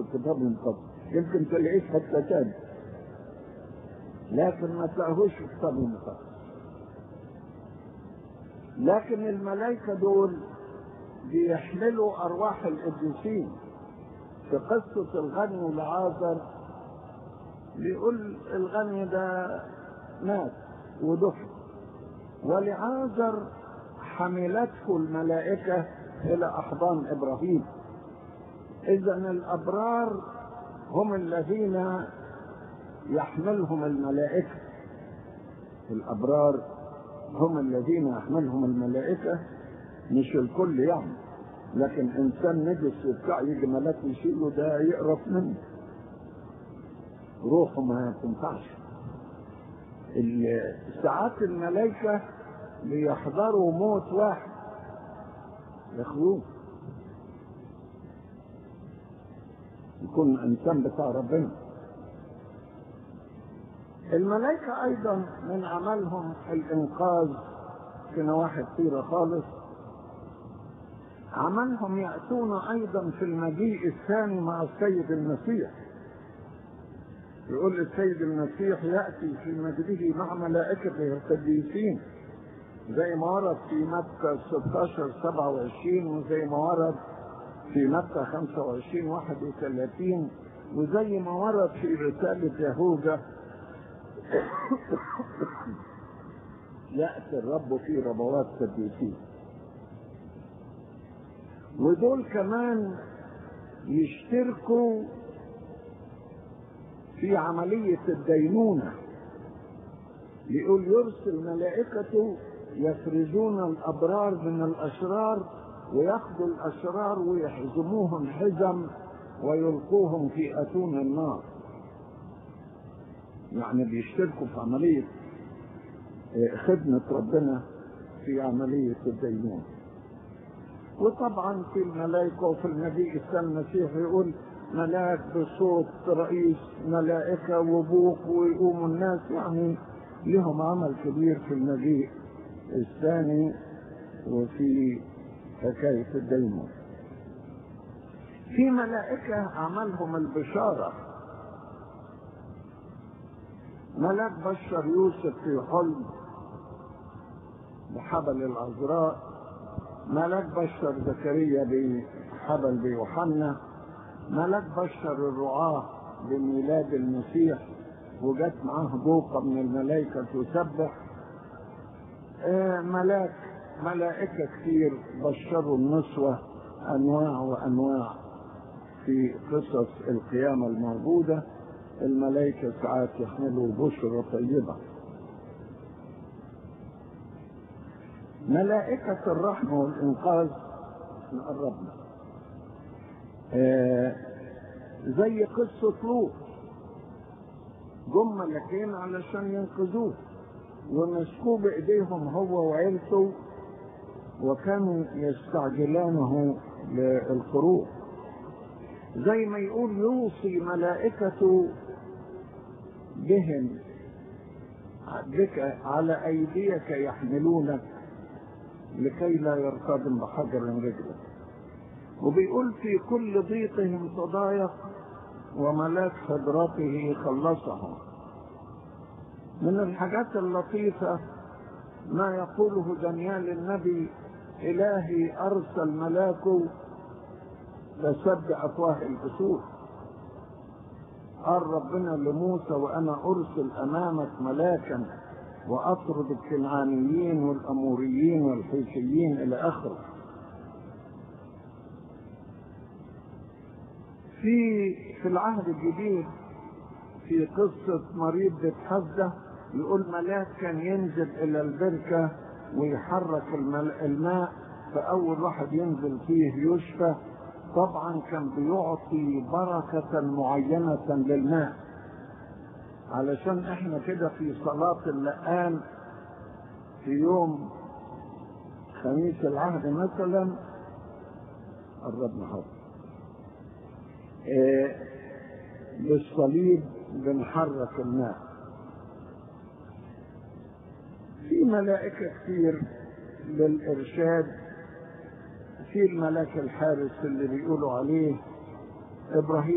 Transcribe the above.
الكتاب المقدس يمكن تلاقيه في حته تاني لكن ما تلاقيهوش في الكتاب المقدس لكن الملائكة دول بيحملوا أرواح القديسين في قصة الغني والعازر بيقول الغني ده مات ودفن ولعازر حملته الملائكة إلى أحضان إبراهيم إذا الأبرار هم الذين يحملهم الملائكة الأبرار هم الذين يحملهم الملائكة مش الكل يعني لكن إنسان نجس وبتاع يجي ملاك يشيله ده يقرف منه روحه ما تنفعش ساعات الملائكة بيحضروا موت واحد ياخدوه يكون انسان بتاع ربنا الملائكة ايضا من عملهم الانقاذ في نواحي كثيرة خالص عملهم يأتون ايضا في المجيء الثاني مع السيد المسيح يقول السيد المسيح يأتي في مجده مع ملائكته القديسين زي ما ورد في متى 16 27 وزي ما ورد في متى 25 31 وزي ما ورد في رسالة يهوذا يأتي الرب في ربوات قديسين ودول كمان يشتركوا في عملية الدينونة يقول يرسل ملائكته يفرزون الأبرار من الأشرار وياخذوا الأشرار ويحزموهم حزم ويلقوهم في أتون النار يعني بيشتركوا في عملية خدمة ربنا في عملية الدينونة وطبعا في الملائكة وفي النبي السلام المسيح يقول ملاك بصوت رئيس ملائكة وبوق ويقوموا الناس يعني لهم عمل كبير في المجيء الثاني وفي حكاية الديمون في ملائكة عملهم البشارة ملاك بشر يوسف في حلم بحبل العذراء ملاك بشر زكريا بحبل بيوحنا ملاك بشر الرعاة بميلاد المسيح وجت معاه دوقة من الملائكة تسبح آه ملاك ملائكة كثير بشروا النسوة أنواع وأنواع في قصص القيامة الموجودة الملائكة ساعات يحملوا بشرى طيبة ملائكة الرحمة والإنقاذ نقربنا آه زي قصة لوط جم ملكين علشان ينقذوه ومسكوه بإيديهم هو وعيلته وكانوا يستعجلانه للخروج زي ما يقول يوصي ملائكته بهم بك على أيديك يحملونك لكي لا يرتدم بحجر رجلك وبيقول في كل ضيقهم تضايق وملاك حضرته خلصهم من الحاجات اللطيفة ما يقوله دانيال النبي إلهي أرسل ملاكه فسد أفواه الأسود قال ربنا لموسى وأنا أرسل أمامك ملاكا وأطرد الكنعانيين والأموريين والحيثيين إلى آخره في في العهد الجديد في قصة مريض بتحزة يقول ملاك كان ينزل إلى البركة ويحرك الماء فأول واحد ينزل فيه يشفى طبعا كان بيعطي بركة معينة للماء علشان احنا كده في صلاة اللقان في يوم خميس العهد مثلا قربنا حاضر اه بالصليب بنحرك الماء في ملائكة كتير للإرشاد في الملاك الحارس اللي بيقولوا عليه إبراهيم